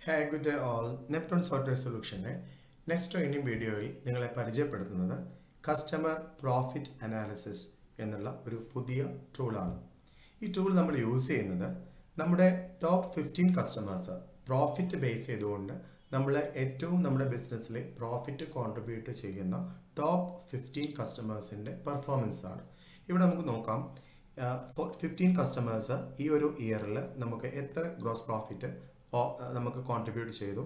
hi good day all Neptune software സൊല്യൂഷൻ്റെ next training വീഡിയോയിൽ നിങ്ങളെ പരിചയപ്പെടുത്തുന്നത് കസ്റ്റമർ പ്രോഫിറ്റ് അനാലിസിസ് എന്നുള്ള ഒരു പുതിയ ടൂളാണ് ഈ ടൂൾ നമ്മൾ യൂസ് ചെയ്യുന്നത് നമ്മുടെ top fifteen customers profit base ചെയ്തുകൊണ്ട് നമ്മൾ ഏറ്റവും നമ്മുടെ ബിസിനസ്സിൽ പ്രോഫിറ്റ് കോൺട്രിബ്യൂട്ട് ചെയ്യുന്ന ടോപ്പ് ഫിഫ്റ്റീൻ കസ്റ്റമേഴ്സിൻ്റെ പെർഫോമൻസ് ആണ് ഇവിടെ നമുക്ക് നോക്കാം ഫിഫ്റ്റീൻ കസ്റ്റമേഴ്സ് ഈ ഒരു ഇയറിൽ നമുക്ക് എത്ര ഗ്രോസ് പ്രോഫിറ്റ് നമുക്ക് കോൺട്രിബ്യൂട്ട് ചെയ്തു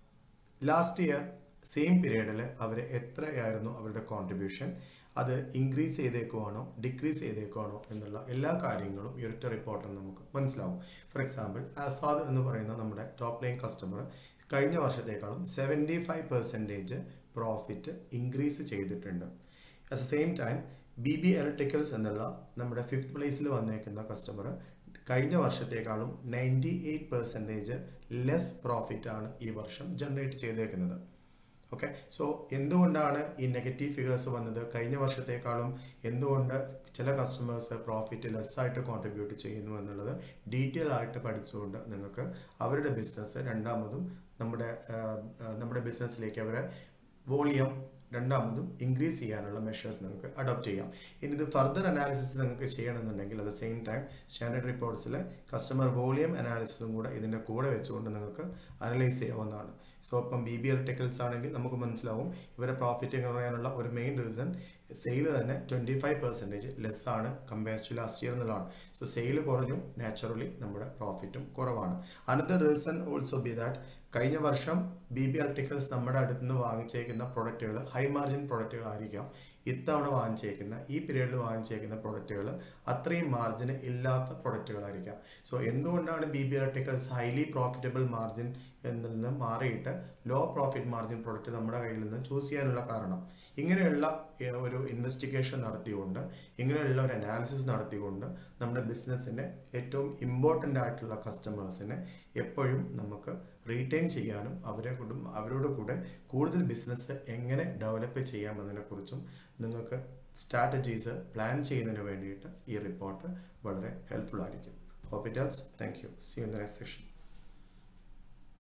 ലാസ്റ്റ് ഇയർ സെയിം പീരീഡിൽ അവർ എത്രയായിരുന്നു അവരുടെ കോൺട്രിബ്യൂഷൻ അത് ഇൻക്രീസ് ചെയ്തേക്കുവാണോ ഡിക്രീസ് ചെയ്തേക്കുവാണോ എന്നുള്ള എല്ലാ കാര്യങ്ങളും ഈ ഒറ്റ റിപ്പോർട്ടിൽ നമുക്ക് മനസ്സിലാവും ഫോർ എക്സാമ്പിൾ ആസാദ് എന്ന് പറയുന്ന നമ്മുടെ ടോപ്പ് ലൈൻ കസ്റ്റമർ കഴിഞ്ഞ വർഷത്തേക്കാളും seventy five percentage profit increase ചെയ്തിട്ടുണ്ട് at the same time B B Electricals എന്നുള്ള നമ്മുടെ ഫിഫ്ത്ത് പ്ലേസിൽ വന്നേക്കുന്ന കസ്റ്റമർ കഴിഞ്ഞ വർഷത്തേക്കാളും ninety eight percentage less profit ആണ് ഈ വർഷം ജനറേറ്റ് ചെയ്തേക്കുന്നത് ഓക്കെ സോ എന്തുകൊണ്ടാണ് ഈ നെഗറ്റീവ് ഫിഗേഴ്സ് വന്നത് കഴിഞ്ഞ വർഷത്തേക്കാളും എന്തുകൊണ്ട് ചില കസ്റ്റമേഴ്സ് പ്രോഫിറ്റ് ലെസ് ആയിട്ട് കോൺട്രിബ്യൂട്ട് ചെയ്യുന്നു എന്നുള്ളത് ഡീറ്റെയിൽ ആയിട്ട് പഠിച്ചുകൊണ്ട് നിങ്ങൾക്ക് അവരുടെ ബിസിനസ് രണ്ടാമതും നമ്മുടെ നമ്മുടെ ബിസിനസ്സിലേക്ക് അവരെ വോളിയം രണ്ടാമതും ഇൻക്രീസ് ചെയ്യാനുള്ള മെഷേഴ്സ് നിങ്ങൾക്ക് അഡോപ്റ്റ് ചെയ്യാം ഇനി ഇത് ഫർദർ അനാലിസിസ് നിങ്ങൾക്ക് ചെയ്യണമെന്നുണ്ടെങ്കിൽ at the same time standard റിപ്പോർട്ട്സിലെ കസ്റ്റമർ വോളിയം അനാലിസിസും കൂടെ ഇതിൻ്റെ കൂടെ വെച്ചുകൊണ്ട് നിങ്ങൾക്ക് അനലൈസ് ചെയ്യാവുന്നതാണ് സോ ഇപ്പം ബി ബി ഇലക്ട്രിക്കൽസ് ആണെങ്കിൽ നമുക്ക് മനസ്സിലാവും ഇവരെ പ്രോഫിറ്റ് കുറയാനുള്ള ഒരു മെയിൻ റീസൺ സെയിൽ തന്നെ ട്വൻറ്റി ഫൈവ് പെർസെൻറ്റേജ് ലെസ് ആണ് കമ്പയർസ് ടു ലാസ്റ്റ് ഇയർ എന്നുള്ളതാണ് സോ സെയിൽ കുറഞ്ഞു നാച്ചുറലി നമ്മുടെ പ്രോഫിറ്റും കുറവാണ് another reason also B that കഴിഞ്ഞ വർഷം ബി ബി ആർട്ടിക്കിൾസ് നമ്മുടെ അടുത്ത് നിന്ന് വാങ്ങിച്ചേക്കുന്ന പ്രൊഡക്റ്റുകൾ ഹൈ മാർജിൻ പ്രൊഡക്റ്റുകൾ ആയിരിക്കാം ഇത്തവണ വാങ്ങിച്ചേക്കുന്ന ഈ പീരീഡിൽ വാങ്ങിച്ചേക്കുന്ന പ്രൊഡക്റ്റുകൾ അത്രയും മാർജിന് ഇല്ലാത്ത പ്രൊഡക്റ്റുകളായിരിക്കാം സോ എന്തുകൊണ്ടാണ് B B articles highly profitable margin എന്നിൽ നിന്ന് മാറിയിട്ട് ലോ പ്രോഫിറ്റ് മാർജിൻ പ്രൊഡക്റ്റ് നമ്മുടെ കയ്യിൽ നിന്ന് ചൂസ് ചെയ്യാനുള്ള കാരണം ഇങ്ങനെയുള്ള ഒരു ഇൻവെസ്റ്റിഗേഷൻ നടത്തിക്കൊണ്ട് ഇങ്ങനെയുള്ള ഒരു അനാലിസിസ് നടത്തിക്കൊണ്ട് നമ്മുടെ ബിസിനസ്സിൻ്റെ ഏറ്റവും ഇമ്പോർട്ടൻ്റ് ആയിട്ടുള്ള കസ്റ്റമേഴ്സിനെ എപ്പോഴും നമുക്ക് റീറ്റെയിൻ ചെയ്യാനും അവരെ കൂടും അവരോട് കൂടെ കൂടുതൽ ബിസിനസ് എങ്ങനെ ഡെവലപ്പ് ചെയ്യാമെന്നതിനെക്കുറിച്ചും നിങ്ങൾക്ക് സ്ട്രാറ്റജീസ് പ്ലാൻ ചെയ്യുന്നതിന് വേണ്ടിയിട്ട് ഈ റിപ്പോർട്ട് വളരെ ഹെൽപ്ഫുൾ ആയിരിക്കും hope it helps thank you see in the next session